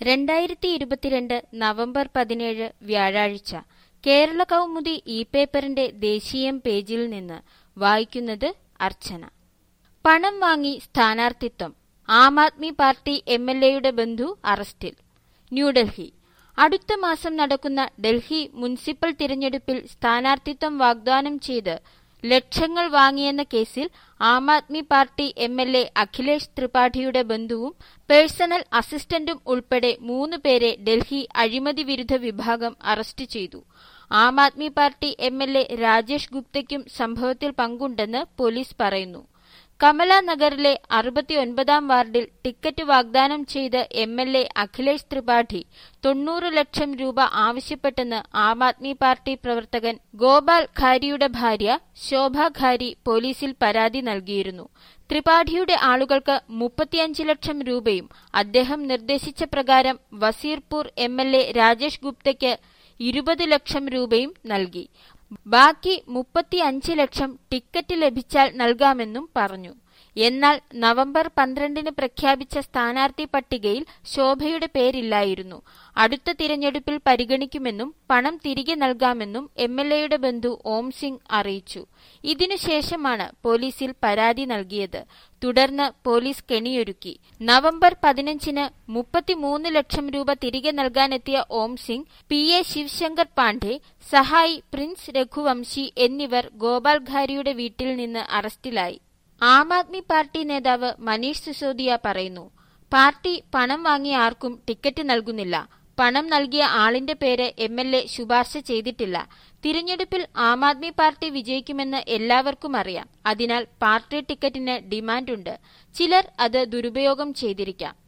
രണ്ടായിരത്തി ഇരുപത്തിരണ്ട് നവംബർ പതിനേഴ് വ്യാഴാഴ്ച കേരള കൗമുദി ഇ പേപ്പറിന്റെ ദേശീയം പേജിൽ നിന്ന് വായിക്കുന്നത് അർച്ചന പണം വാങ്ങി സ്ഥാനാർത്ഥിത്വം Aam Aadmi party M L എയുടെ ബന്ധു അറസ്റ്റിൽ ന്യൂഡൽഹി അടുത്ത മാസം നടക്കുന്ന ഡൽഹി മുനിസിപ്പൽ തിരഞ്ഞെടുപ്പിൽ സ്ഥാനാർത്ഥിത്വം വാഗ്ദാനം ചെയ്ത് ലക്ഷങ്ങൾ വാങ്ങിയെന്ന കേസിൽ Aam Aadmi party M L A Akhilesh ത്രിപാഠിയുടെ ബന്ധുവും പേഴ്സണൽ അസിസ്റ്റന്റും ഉൾപ്പെടെ മൂന്ന് പേരെ ഡൽഹി അഴിമതി വിരുദ്ധ വിഭാഗം അറസ്റ്റ് ചെയ്തു Aam Aadmi party M L A Rajesh ഗുപ്തയ്ക്കും സംഭവത്തിൽ പങ്കുണ്ടെന്ന് പോലീസ് പറയുന്നു കമല നഗറിലെ അറുപത്തിയൊൻപതാം വാർഡിൽ ടിക്കറ്റ് വാഗ്ദാനം ചെയ്ത് M L A Akhilesh Tripathi തൊണ്ണൂറ് ലക്ഷം രൂപ ആവശ്യപ്പെട്ടെന്ന് ആം ആദ്മി പാർട്ടി പ്രവർത്തകൻ ഗോപാൽ ഖാരിയുടെ ഭാര്യ ശോഭ ഖാരി പോലീസിൽ പരാതി നൽകിയിരുന്നു ത്രിപാഠിയുടെ ആളുകൾക്ക് മുപ്പത്തിയഞ്ച് ലക്ഷം രൂപയും അദ്ദേഹം നിർദ്ദേശിച്ച പ്രകാരം Wazirpur M L A Rajesh ഗുപ്തയ്ക്ക് ഇരുപത് ലക്ഷം രൂപയും നൽകി ബാക്കി മുപ്പത്തിയഞ്ച് ലക്ഷം ടിക്കറ്റ് ലഭിച്ചാൽ നൽകാമെന്നും പറഞ്ഞു എന്നാൽ നവംബർ പന്ത്രണ്ടിന് പ്രഖ്യാപിച്ച സ്ഥാനാർത്ഥി പട്ടികയിൽ ശോഭയുടെ പേരില്ലായിരുന്നു അടുത്ത തിരഞ്ഞെടുപ്പിൽ പരിഗണിക്കുമെന്നും പണം തിരികെ നൽകാമെന്നും എം എൽ എയുടെ ബന്ധു ഓം സിംഗ് അറിയിച്ചു ഇതിനുശേഷമാണ് പോലീസിൽ പരാതി നൽകിയത് തുടർന്ന് പോലീസ് കെണിയൊരുക്കി നവംബർ പതിനഞ്ചിന് മുപ്പത്തിമൂന്ന് ലക്ഷം രൂപ തിരികെ നൽകാനെത്തിയ ഓം സിംഗ് പി എ ശിവശങ്കർ പാണ്ഡെ സഹായി പ്രിൻസ് രഘുവംശി എന്നിവർ ഗോപാൽ ഖാരിയുടെ വീട്ടിൽ നിന്ന് അറസ്റ്റിലായി ആം ആദ്മി പാർട്ടി നേതാവ് മനീഷ് സിസോദിയ പറയുന്നു പാർട്ടി പണം വാങ്ങിയ ആർക്കും ടിക്കറ്റ് നൽകുന്നില്ല പണം നൽകിയ ആളിന്റെ പേര് എം എൽ എ ശുപാർശ ചെയ്തിട്ടില്ല തിരഞ്ഞെടുപ്പിൽ ആം ആദ്മി പാർട്ടി വിജയിക്കുമെന്ന് എല്ലാവർക്കും അറിയാം അതിനാൽ പാർട്ടി ടിക്കറ്റിന് ഡിമാൻഡുണ്ട് ചിലർ അത് ദുരുപയോഗം ചെയ്തിരിക്കാം